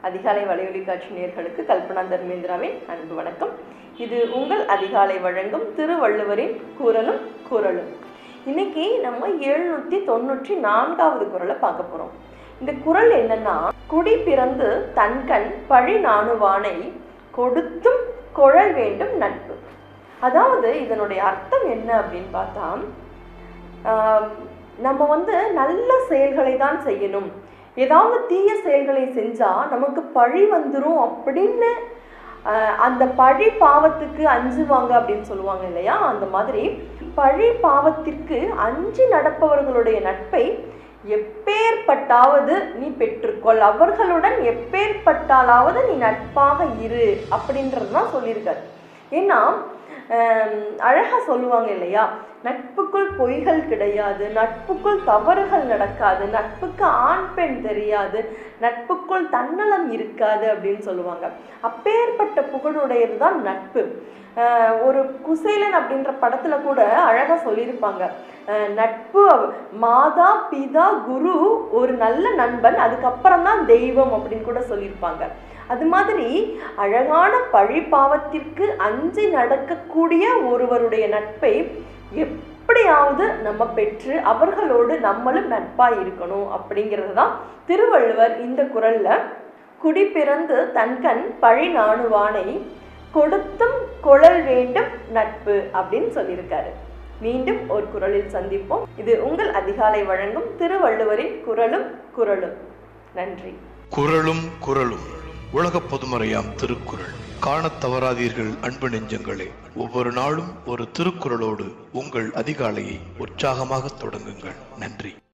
அதிகாலை வலையொலி காட்சி நேர்களுக்கு கல்பனா தர்மேந்திராவின் அன்பு வணக்கம் இது உங்கள் அதிகாலை வழங்கும் திருவள்ளுவரின் குரலும் குரலும் இன்னைக்கு நம்ம எழுநூத்தி தொண்ணூற்றி நான்காவது குரலை பார்க்க போறோம் இந்த குரல் என்னன்னா குடி பிறந்து தன்கண் பழி நாணுவானை கொடுத்தும் குழல் வேண்டும் நட்பு அதாவது இதனுடைய அர்த்தம் என்ன அப்படின்னு பார்த்தா ஆம், நம்ம வந்து நல்ல செயல்களை தான் செய்யணும் ஏதாவது தீய செயல்களை செஞ்சா நமக்கு பழி வந்துரும் அப்படின்னு ஆஹ், அந்த பழி பாவத்துக்கு அஞ்சுவாங்க அப்படின்னு சொல்லுவாங்க இல்லையா அந்த மாதிரி பழி பாவத்திற்கு அஞ்சி நடப்பவர்களுடைய நட்பை எப்பேற்பட்டாவது நீ பெற்றுக்கொள் அவர்களுடன் எப்பேற்பட்டாலாவது நீ நட்பாக இரு அப்படின்றது தான் சொல்லியிருக்காரு ஏன்னா ஆம், அழகா சொல்லுவாங்க இல்லையா நட்புக்குள் பொய்கள் கிடையாது நட்புக்குள் தவறுகள் நடக்காது நட்புக்கு ஆண் பெண் தெரியாது நட்புக்குள் தன்னலம் இருக்காது அப்படின்னு சொல்லுவாங்க அப்பேற்பட்ட புகழுடையது தான் நட்பு ஆஹ் ஒரு குசேலன் அப்படின்ற படத்துல கூட அழகா சொல்லியிருப்பாங்க ஆஹ் நட்பு அவ- மாதா பிதா குரு ஒரு நல்ல நண்பன் அதுக்கப்புறம் தான் தெய்வம் அப்படின்னு கூட சொல்லியிருப்பாங்க அது மாதிரி அழகான பழி பாவத்திற்கு அஞ்சி நடக்கக்கூடிய ஒருவருடைய நட்பை எப்படியாவது நம்ம பெற்று அவர்களோடு நம்மளும் நட்பா இருக்கணும் அப்படிங்கிறது தான் திருவள்ளுவர் இந்த குரல்ல குடி பிறந்து தன்கண் பழி நாணுவானை கொடுத்தும் குழல் வேண்டும் நட்பு அப்படின்னு சொல்லியிருக்காரு மீண்டும் ஒரு குரலில் சந்திப்போம் இது உங்கள் அதிகாலை வழங்கும் திருவள்ளுவரின் குரலும் குரலும் நன்றி குரலும் குரலும் உலக பொதுமறையாம் திருக்குறள் காணத் தவறாதீர்கள் அன்பு நெஞ்சங்களே ஒவ்வொரு நாளும் ஒரு திருக்குறளோடு உங்கள் அதிகாலையை உற்சாகமாக தொடங்குங்கள் நன்றி